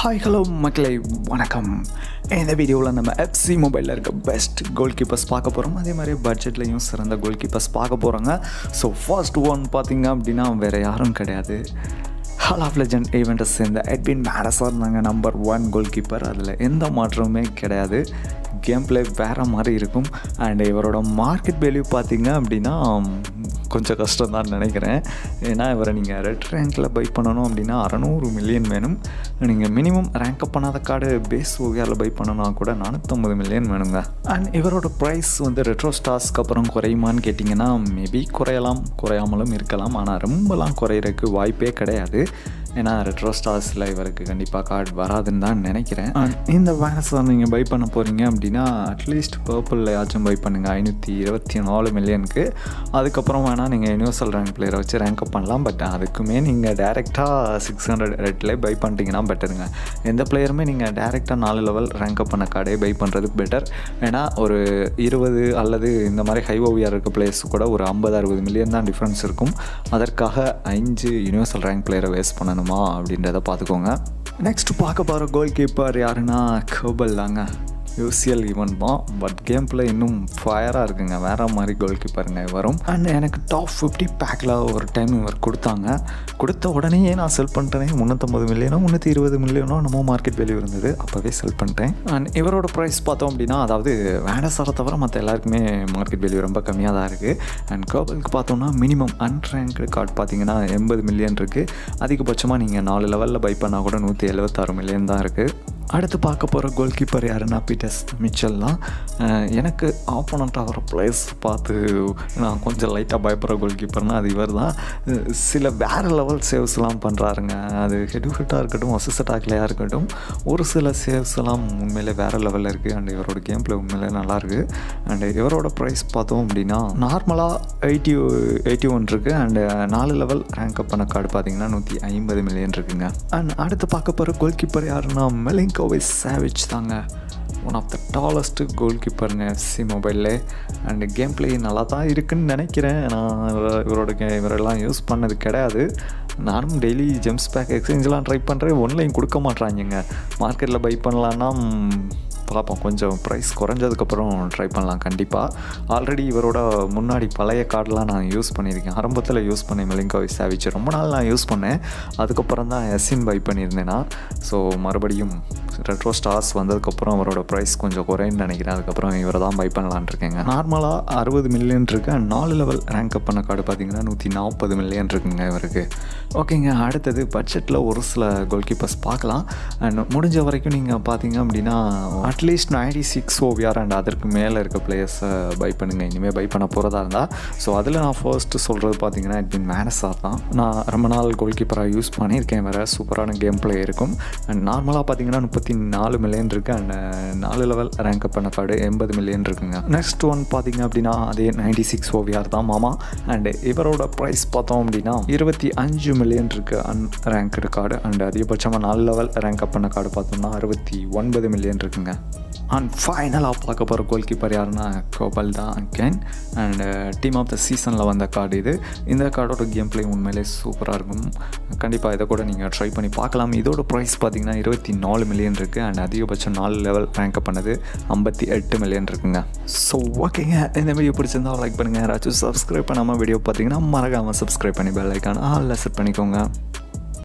hi hello மக்களே வணக்கம் இந்த வீடியோவில் நம்ம எஃப்சி மொபைலில் இருக்க பெஸ்ட் கோல் கீப்பர்ஸ் பார்க்க போகிறோம் அதே மாதிரி பட்ஜெட்லேயும் சிறந்த கோல் கீப்பர்ஸ் பார்க்க போகிறோங்க ஸோ ஃபர்ஸ்ட் ஒன் பார்த்தீங்க அப்படின்னா வேறு யாரும் கிடையாது ஹால் ஆஃப் லெஜண்ட் ஈவெண்ட்டை சேர்ந்த எட்வின் மேரஸாக இருந்தாங்க நம்பர் ஒன் கோல் கீப்பர் அதில் எந்த மாற்றமுமே கிடையாது கேம் பிளே வேறு மாதிரி இருக்கும் அண்ட் இவரோட மார்க்கெட் வேல்யூ பார்த்தீங்க அப்படின்னா கொஞ்சம் கஷ்டம் தான் நினைக்கிறேன் ஏன்னா இவரை நீங்கள் ரெட் ரேங்க்கில் பை பண்ணணும் அப்படின்னா அறநூறு மில்லியன் வேணும் நீங்கள் மினிமம் ரேங்க் அப் பண்ணாத கார்டு பேஸ் ஓவியாரில் பை பண்ணணும்னா கூட நானூற்றம்பது மில்லியன் வேணுங்க அண்ட் இவரோட ப்ரைஸ் வந்து ரெட்ரோ ஸ்டார்ஸ்க்கு அப்புறம் குறையுமான்னு கேட்டிங்கன்னா மேபி குறையலாம் குறையாமலும் இருக்கலாம் ஆனால் ரொம்பலாம் குறையிறதுக்கு வாய்ப்பே கிடையாது ஏன்னா ரெட்ரோ ஸ்டார்ஸில் இவருக்கு கண்டிப்பாக கார்டு வராதுன்னு தான் நினைக்கிறேன் And இந்த வேனஸை நீங்கள் பை பண்ண போகிறீங்க அப்படின்னா அட்லீஸ்ட் பர்பிள்லையாச்சும் பை பண்ணுங்கள் ஐநூற்றி இருபத்தி நாலு மில்லியனுக்கு அதுக்கப்புறம் வேணால் நீங்கள் யூனிவர்சல் ரேங்க் பிளேயரை வச்சு ரேங்க் அப் பண்ணலாம் பட் அதுக்குமே நீங்கள் டேரெக்டாக சிக்ஸ் ஹண்ட்ரட் ரெட்லேயே பை பண்ணிட்டீங்கன்னா பெட்டருங்க எந்த பிளேயருமே நீங்கள் டேரெக்டாக நாலு லெவல் ரேங்க் அப் பண்ண கார்டே பை பண்ணுறது பெட்டர் ஏன்னா ஒரு இருபது அல்லது இந்த மாதிரி ஹை ஓவியர் இருக்க பிளேயர்ஸ் கூட ஒரு ஐம்பது அறுபது மில்லியன் தான் டிஃப்ரென்ஸ் இருக்கும் அதற்காக அஞ்சு யூனிவர்சல் ரேங்க் பிளேயரை வேஸ்ட் பண்ணணுமா அப்படின்றத பார்த்துக்கோங்க நெக்ஸ்ட் பார்க்க போகிற கோல் கீப்பர் யாருன்னா கோபல் தாங்க யூசிஎல் ஈவெண்ட் தான் பட் கேம் பிளே இன்னும் ஃபயராக இருக்குங்க வேறு மாதிரி கோல் கீப்பருங்க வரும் அண்ட் எனக்கு டாப் ஃபிஃப்டி பேக்கில் ஒரு டைம் இவர் கொடுத்தாங்க கொடுத்த உடனேயே நான் செல் பண்ணிட்டேன் முந்நூற்றம்பது மில்லியனோ முந்நூற்றி இருபது மில்லியனோ நம்ம மார்க்கெட் வேல்யூ இருந்தது அப்போவே செல் பண்ணிட்டேன் அண்ட் இவரோட ப்ரைஸ் பார்த்தோம் அப்படின்னா அதாவது வேண்டஸாரை தவிர மற்ற எல்லாருக்குமே மார்க்கெட் வேல்யூ ரொம்ப கம்மியாக தான் இருக்குது அண்ட் கோபலுக்கு பார்த்தோம்னா மினிமம் அன்ரேங்க்டு கார்டு பார்த்தீங்கன்னா எண்பது மில்லியன் இருக்குது அதிகபட்சமாக நீங்கள் நாலு லெவலில் பை பண்ணால் கூட நூற்றி எழுபத்தாறு மில்லியன் தான் இருக்குது அடுத்து பார்க்க போகிற கோல் கீப்பர் யாருன்னா பீட்டர்ஸ் மிச்சல் தான் அஹ் எனக்கு ஆப்போனண்ட் ஆகிற பிளேஸ் பார்த்து நான் கொஞ்சம் லைட்டாக பயப்படுற கோல் கீப்பர்னால் அது இவர் தான் அஹ் சில வேறு லெவல் சேவ்ஸ்லாம் பண்ணுறாருங்க அது ஹெட் ஹிட்டாக இருக்கட்டும் அசிஸ் அட்டாக்லையாக இருக்கட்டும் ஒரு சில சேவ்ஸ் எல்லாம் உண்மையிலே வேறு லெவலில் இருக்குது அண்ட் இவரோட கேம் பிளே உண்மையிலே நல்லாயிருக்கு அண்ட் இவரோட ப்ரைஸ் பார்த்தோம் அப்படின்னா நார்மலாக எயிட்டி எயிட்டி ஒன் இருக்குது அண்டு நாலு லெவல் ரேங்க் அப் பண்ண கார்டு பார்த்தீங்கன்னா நூற்றி ஐம்பது மில்லியன் இருக்குங்க அண்ட் அடுத்து பார்க்க போகிற கோல் கீப்பர் யாருன்னா மெலிங்கோவை சேவிச் தாங்க one of the tallest goal கீப்பருங்க எஃப்சி மொபைலில் அண்டு கேம் பிளே நல்லா தான் இருக்குன்னு நினைக்கிறேன் நான் இவர- இவரோட கே இவரெல்லாம் யூஸ் பண்ணது கிடையாது நானும் டெய்லி ஜெம்ஸ் பேக் எக்ஸ்சேஞ்செலாம் ட்ரை பண்ணுறேன் ஒன்லைன் கொடுக்க மாட்றாங்க மார்க்கெட்டில் பை பண்ணலான்னா ம், பார்ப்போம் கொஞ்சம் ப்ரைஸ் குறைஞ்சதுக்கப்புறம் ட்ரை பண்ணலாம் கண்டிப்பாக ஆல்ரெடி இவரோட முன்னாடி பழைய கார்டெலாம் நான் யூஸ் பண்ணியிருக்கேன் ஆரம்பத்தில் யூஸ் பண்ணேன் மெலிங்கோவை சேவிச் ரொம்ப நாள் நான் யூஸ் பண்ணேன் அதுக்கப்புறம் தான் எஸ்இன் பை பண்ணியிருந்தேன் நான் ஸோ மறுபடியும் ரெட்ரோ ஸ்டார்ஸ் வந்ததுக்கப்புறம் அவரோட ப்ரைஸ் கொஞ்சம் குறைன்னு நினைக்கிறேன் அதுக்கப்புறம் இவரை தான் பை பண்ணலான்னு இருக்கேங்க நார்மலாக அறுபது மில்லியன் இருக்கு and நாலு லெவல் ரேங்க் அப் பண்ண கார்டு பார்த்தீங்கன்னா நூற்றி நாற்பது மில்லியன் இருக்குங்க இவருக்கு ஓகேங்க அடுத்தது பட்ஜெட்டில் ஒரு சில கோல் கீப்பர்ஸ் பார்க்கலாம் அண்ட் முடிஞ்ச வரைக்கும் நீங்கள் பார்த்தீங்க அப்படின்னா at least ninety six overall and அதற்கு மேலே இருக்க பிளேயர்ஸை பை பண்ணுங்கள் இனிமேல் பை பண்ண போகிறதா இருந்தால் ஸோ அதில் நான் ஃபர்ஸ்ட்டு சொல்கிறது பார்த்தீங்கன்னா இட்பின் மேனஸார் தான் நான் ரொம்ப நாள் கோல் கீப்பராக யூஸ் பண்ணியிருக்கேன் வேறு சூப்பரான கேம் பிளே இருக்கும் அண்ட் நார்மலாக பார்த்தீங்கன்னா முப்பத்தி நாலு மில்லியன் இருக்குது அண்ட் நாலு லெவல் ரேங்க் அப் பண்ண கார்டு எண்பது மில்லியன் இருக்குங்க நெக்ஸ்ட் ஒன் பார்த்தீங்க அப்படின்னா அதே நைன்டி சிக்ஸ் ஓவியார் தான் மாமா அண்ட் இவரோட ப்ரைஸ் பார்த்தோம் அப்படின்னா இருபத்தி அஞ்சு மில்லியன் இருக்குது அன் ரேங்க்டு கார்டு அண்ட் அதிகபட்சமாக நாலு லெவல் ரேங்க் அப் பண்ண கார்டு பார்த்தோம்னா அறுபத்தி ஒன்பது மில்லியன் இருக்குங்க அண்ட் ஃபைனலாக பார்க்க போகிற கோல் கீப்பர் யாருன்னா கோபல் தான் again and team of the சீசனில் வந்த கார்டு இது இந்த கார்டோட கேம் பிளே உண்மையிலே சூப்பராக இருக்கும் கண்டிப்பாக இதை கூட நீங்கள் ட்ரை பண்ணி பார்க்கலாம் இதோட ப்ரைஸ் பார்த்தீங்கன்னா இருபத்தி நாலு மில்லியன் இருக்குது அண்ட் அதிகபட்சம் நாலு லெவல் ரேங்க் அப் பண்ணது ஐம்பத்தி எட்டு மில்லியன் இருக்குங்க ஸோ ஓகேங்க இந்த வீடியோ பிடிச்சிருந்தா லைக் பண்ணுங்கள் யாராச்சும் சப்ஸ்கிரைப் பண்ணாமல் வீடியோ பார்த்தீங்கன்னா மறக்காமல் சப்ஸ்கிரைப் பண்ணி பெல் ஐக்கான ஆல் செட் பண்ணிக்கோங்க